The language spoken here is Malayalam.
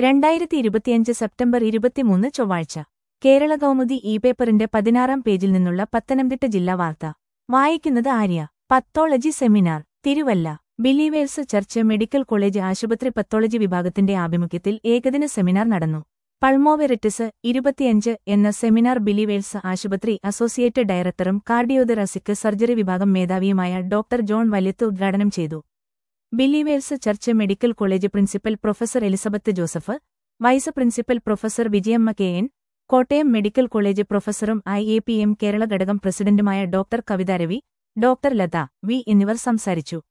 രണ്ടായിരത്തി ഇരുപത്തിയഞ്ച് സെപ്റ്റംബർ ഇരുപത്തിമൂന്ന് ചൊവ്വാഴ്ച കേരള കൗമുദി ഇ പേപ്പറിന്റെ പതിനാറാം പേജിൽ നിന്നുള്ള പത്തനംതിട്ട ജില്ലാ വാർത്ത വായിക്കുന്നത് Arya pathology seminar Thiruvalla believers church medical college ആശുപത്രി പത്തോളജി വിഭാഗത്തിന്റെ ആഭിമുഖ്യത്തിൽ ഏകദിന സെമിനാർ നടന്നു പൾമോവെറിറ്റിസ് ഇരുപത്തിയഞ്ച് എന്ന സെമിനാർ ബിലീവേഴ്സ് ആശുപത്രി അസോസിയേറ്റ് ഡയറക്ടറും കാർഡിയോതെറാസിക് സർജറി വിഭാഗം മേധാവിയുമായ ഡോക്ടർ ജോൺ വല്യത്ത് ഉദ്ഘാടനം ചെയ്തു believers church medical college principal professor Elizabeth Joseph vice principal professor Vijayamma K N Kottayam medical college പ്രൊഫസറും I A P M Kerala ഘടകം പ്രസിഡന്റുമായ doctor Kavitharavi doctor Latha V എന്നിവർ സംസാരിച്ചു